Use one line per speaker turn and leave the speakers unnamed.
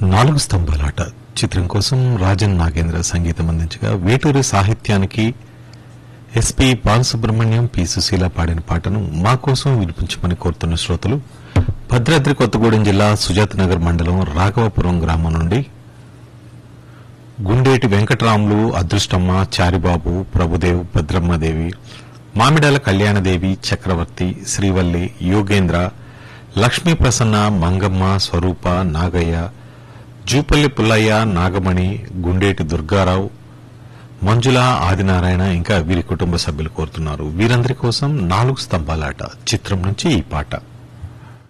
నాలుగు స్తంభాలాట చిత్రం కోసం రాజన్ నాగేంద్ర సంగీతం అందించగా వేటూరి సాహిత్యానికి ఎస్పి బాలసుబ్రహ్మణ్యం పి సుశీల పాడిన పాటను మా కోసం వినిపించమని కోరుతున్న శ్రోతలు భద్రాద్రి కొత్తగూడెం జిల్లా సుజాత నగర్ మండలం రాఘవపురం గ్రామం నుండి గుండేటి వెంకటరాములు అదృష్టమ్మ చారిబాబు ప్రభుదేవ్ భద్రమ్మదేవి మామిడాల కళ్యాణదేవి చక్రవర్తి శ్రీవల్లి యోగేంద్ర లక్ష్మీ ప్రసన్న మంగమ్మ స్వరూప నాగయ్య జూపల్లి పుల్లయ్య నాగమణి గుండేటి దుర్గారావు మంజుల ఆదినారాయణ ఇంకా వీరి కుటుంబ సభ్యులు కోరుతున్నారు వీరందరి కోసం నాలుగు స్తంభాలాట చిత్రం నుంచి ఈ పాట